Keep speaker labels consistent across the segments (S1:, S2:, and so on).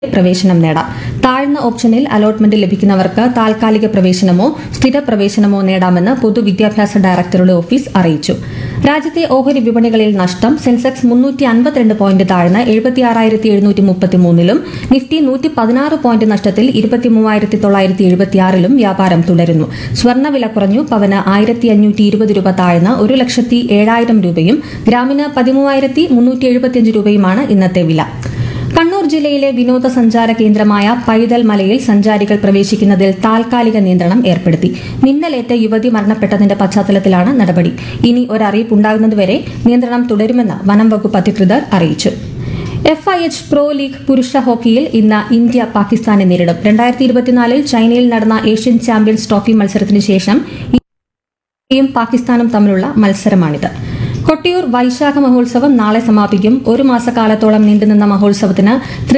S1: പ്രവേശനം നേടാം താഴ്ന്ന ഓപ്ഷനിൽ അലോട്ട്മെന്റ് ലഭിക്കുന്നവർക്ക് താൽക്കാലിക പ്രവേശനമോ സ്ഥിര പ്രവേശനമോ നേടാമെന്ന് പൊതുവിദ്യാഭ്യാസ ഡയറക്ടറുടെ ഓഫീസ് അറിയിച്ചു രാജ്യത്തെ ഓഹരി വിപണികളിൽ നഷ്ടം സെൻസെക്സ് മുന്നൂറ്റി അൻപത്തിരണ്ട് പോയിന്റ് താഴ്ന്ന് എഴുപത്തിയാറായിരത്തി എഴുന്നൂറ്റി മുപ്പത്തിമൂന്നിലും നിഫ്റ്റി നൂറ്റി പതിനാറ് പോയിന്റ് നഷ്ടത്തിൽ ഇരുപത്തിമൂവായിരത്തി തൊള്ളായിരത്തി എഴുപത്തിയാറിലും വ്യാപാരം തുടരുന്നു സ്വർണ്ണവില കുറഞ്ഞു പവന് ആയിരത്തി അഞ്ഞൂറ്റി ഇരുപത് രൂപ താഴ്ന്ന് ഒരു ലക്ഷത്തി ഏഴായിരം രൂപയും ഗ്രാമിന് പതിമൂവായിരത്തി മുന്നൂറ്റി എഴുപത്തിയഞ്ച് രൂപയുമാണ് ഇന്നത്തെ വില കണ്ണൂർ ജില്ലയിലെ വിനോദസഞ്ചാര കേന്ദ്രമായ പൈതൽ മലയിൽ സഞ്ചാരികൾ പ്രവേശിക്കുന്നതിൽ താൽക്കാലിക നിയന്ത്രണം ഏർപ്പെടുത്തി മിന്നലേറ്റ യുവതി മരണപ്പെട്ടതിന്റെ പശ്ചാത്തലത്തിലാണ് നടപടി ഇനി ഒരറിയിപ്പുണ്ടാകുന്നതുവരെ നിയന്ത്രണം തുടരുമെന്ന് വനം വകുപ്പ് അധികൃതർ അറിയിച്ചു F I H pro league പുരുഷ ഹോക്കിയിൽ ഇന്ന് ഇന്ത്യ പാകിസ്ഥാനെ നേരിടും രണ്ടായിരത്തി ഇരുപത്തിനാലിൽ ചൈനയിൽ നടന്ന ഏഷ്യൻ ചാമ്പ്യൻസ് ട്രോഫി മത്സരത്തിന് ശേഷം ഇന്ത്യയും പാകിസ്ഥാനും തമ്മിലുള്ള മത്സരമാണിത് കൊട്ടിയൂർ വൈശാഖ മഹോത്സവം നാളെ സമാപിക്കും ഒരു മാസക്കാലത്തോളം നീണ്ടുനിന്ന മഹോത്സവത്തിന്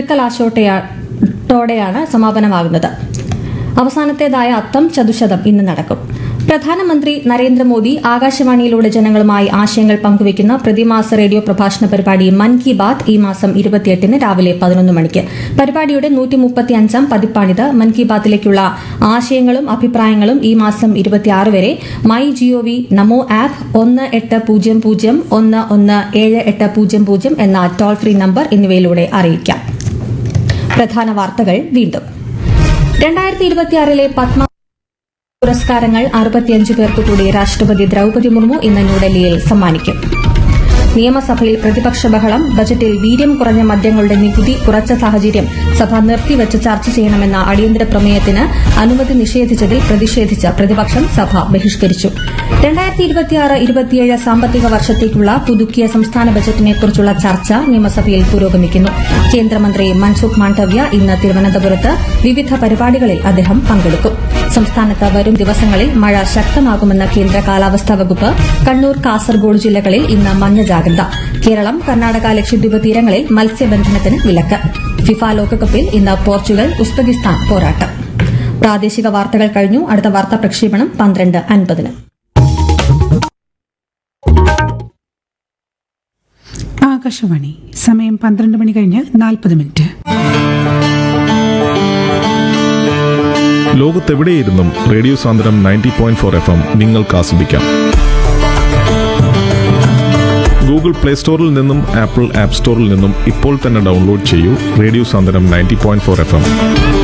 S1: തൃക്കലാശോട്ടയോടെയാണ് സമാപനമാകുന്നത് അവസാനത്തേതായ അത്തം ചതുശതം ഇന്ന് നടക്കും പ്രധാനമന്ത്രി നരേന്ദ്രമോദി ആകാശവാണിയിലൂടെ ജനങ്ങളുമായി ആശയങ്ങൾ പങ്കുവയ്ക്കുന്ന പ്രതിമാസ റേഡിയോ പ്രഭാഷണ പരിപാടി മൻ കി ബാത് ഈ മാസം ഇരുപത്തിയെട്ടിന് രാവിലെ പതിനൊന്ന് മണിക്ക് പരിപാടിയുടെ നൂറ്റി മുപ്പത്തിയഞ്ചാം പതിപ്പാണിത് മൻ കി ബാത്തിലേക്കുള്ള ആശയങ്ങളും അഭിപ്രായങ്ങളും ഈ മാസം ഇരുപത്തിയാറ് വരെ മൈ ജിഒവി നമോ ആപ്പ് ഒന്ന് എട്ട് പൂജ്യം പൂജ്യം ഒന്ന് ഒന്ന് ഏഴ് എട്ട് പൂജ്യം പൂജ്യം എന്ന ടോൾ ഫ്രീ നമ്പർ എന്നിവയിലൂടെ അറിയിക്കാം പ്രധാന വാർത്തകൾ വീണ്ടും രണ്ടായിരത്തി ഇരുപത്തിയാറിലെ പത്മ പുരസ്കാരങ്ങൾ അറുപത്തിയഞ്ച് പേർക്ക് കൂടി രാഷ്ട്രപതി ദ്രൌപതി മുർമു ഇന്ന് ന്യൂഡൽഹിയിൽ സമ്മാനിക്കും നിയമസഭയിൽ പ്രതിപക്ഷ ബഹളം ബജറ്റിൽ വീര്യം കുറഞ്ഞ മദ്യങ്ങളുടെ നികുതി കുറച്ച സാഹചര്യം സഭ നിർത്തിവച്ച് ചർച്ച ചെയ്യണമെന്ന അടിയന്തര പ്രമേയത്തിന് അനുമതി നിഷേധിച്ചതിൽ പ്രതിഷേധിച്ച് പ്രതിപക്ഷം സഭ ബഹിഷ്കരിച്ചു രണ്ടായിരത്തി ഇരുപത്തിയാറ് ഇരുപത്തിയേഴ് സാമ്പത്തിക വർഷത്തേക്കുള്ള പുതുക്കിയ സംസ്ഥാന ബജറ്റിനെക്കുറിച്ചുള്ള ചർച്ച നിയമസഭയിൽ പുരോഗമിക്കുന്നു കേന്ദ്രമന്ത്രി മൻസുഖ് മാണ്ഡവ്യ ഇന്ന് തിരുവനന്തപുരത്ത് വിവിധ പരിപാടികളിൽ അദ്ദേഹം പങ്കെടുക്കും സംസ്ഥാനത്ത് വരും ദിവസങ്ങളിൽ മഴ ശക്തമാകുമെന്ന് കേന്ദ്ര കാലാവസ്ഥാ വകുപ്പ് കണ്ണൂർ കാസർഗോഡ് ജില്ലകളിൽ ഇന്ന് മഞ്ഞ ജാഗ്രത കേരളം കർണാടക ലക്ഷദ്വീപ് തീരങ്ങളിൽ മത്സ്യബന്ധനത്തിന് വിലക്ക് ഫിഫ ലോകകപ്പിൽ ഇന്ന് പോർച്ചുഗൽ ഉസ്ബെക്കിസ്ഥാൻ പോരാട്ടം പ്രാദേശിക വാർത്തകൾ കഴിഞ്ഞു അടുത്ത വാർത്താ പ്രക്ഷേപണം പന്ത്രണ്ട് അൻപതിന്
S2: ആകാശവാണി സമയം പന്ത്രണ്ട് മണി കഴിഞ്ഞ് നാൽപ്പത് മിനിറ്റ്
S3: ലോകത്തെവിടെയിരുന്നും radio Sandram ninety point four F M നിങ്ങൾക്ക് ആസ്വദിക്കാം ഗൂഗിൾ പ്ലേ സ്റ്റോറിൽ നിന്നും ആപ്പിൾ ആപ്പ് സ്റ്റോറിൽ നിന്നും ഇപ്പോൾ തന്നെ ഡൗൺലോഡ് ചെയ്യൂ radio Sandram ninety point four F M